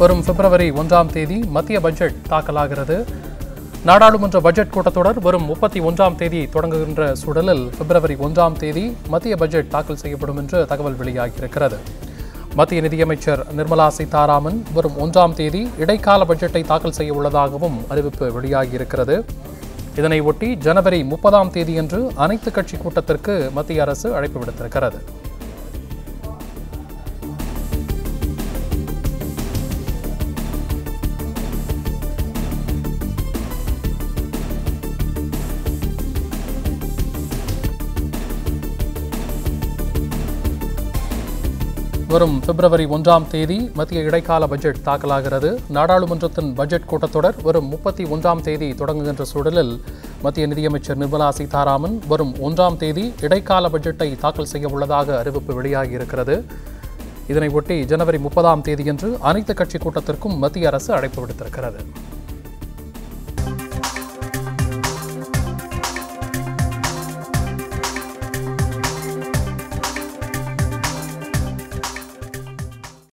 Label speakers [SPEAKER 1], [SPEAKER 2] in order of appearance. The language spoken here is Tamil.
[SPEAKER 1] வரும் பிப்ரவரி ஒன்றாம் தேதி மத்திய பட்ஜெட் தாக்கலாகிறது நாடாளுமன்ற பட்ஜெட் கூட்டத்தொடர் வரும் முப்பத்தி ஒன்றாம் தேதி தொடங்குகின்ற சூழலில் பிப்ரவரி ஒன்றாம் தேதி மத்திய பட்ஜெட் தாக்கல் செய்யப்படும் என்று தகவல் வெளியாகியிருக்கிறது மத்திய நிதியமைச்சர் நிர்மலா சீதாராமன் வரும் ஒன்றாம் தேதி இடைக்கால பட்ஜெட்டை தாக்கல் செய்ய உள்ளதாகவும் அறிவிப்பு வெளியாகியிருக்கிறது இதனை ஒட்டி ஜனவரி முப்பதாம் தேதியன்று அனைத்து கட்சி கூட்டத்திற்கு மத்திய அரசு அழைப்பு விடுத்திருக்கிறது வரும் பிப்ரவரி ஒன்றாம் தேதி மத்திய இடைக்கால பட்ஜெட் தாக்கலாகிறது நாடாளுமன்றத்தின் பட்ஜெட் கூட்டத்தொடர் வரும் முப்பத்தி ஒன்றாம் தேதி தொடங்குகின்ற சூழலில் மத்திய நிதியமைச்சர் நிர்மலா சீதாராமன் வரும் ஒன்றாம் தேதி இடைக்கால பட்ஜெட்டை தாக்கல் செய்ய உள்ளதாக அறிவிப்பு வெளியாகியிருக்கிறது இதனை ஒட்டி ஜனவரி முப்பதாம் தேதியன்று அனைத்து கட்சி கூட்டத்திற்கும் மத்திய அரசு அழைப்பு விடுத்திருக்கிறது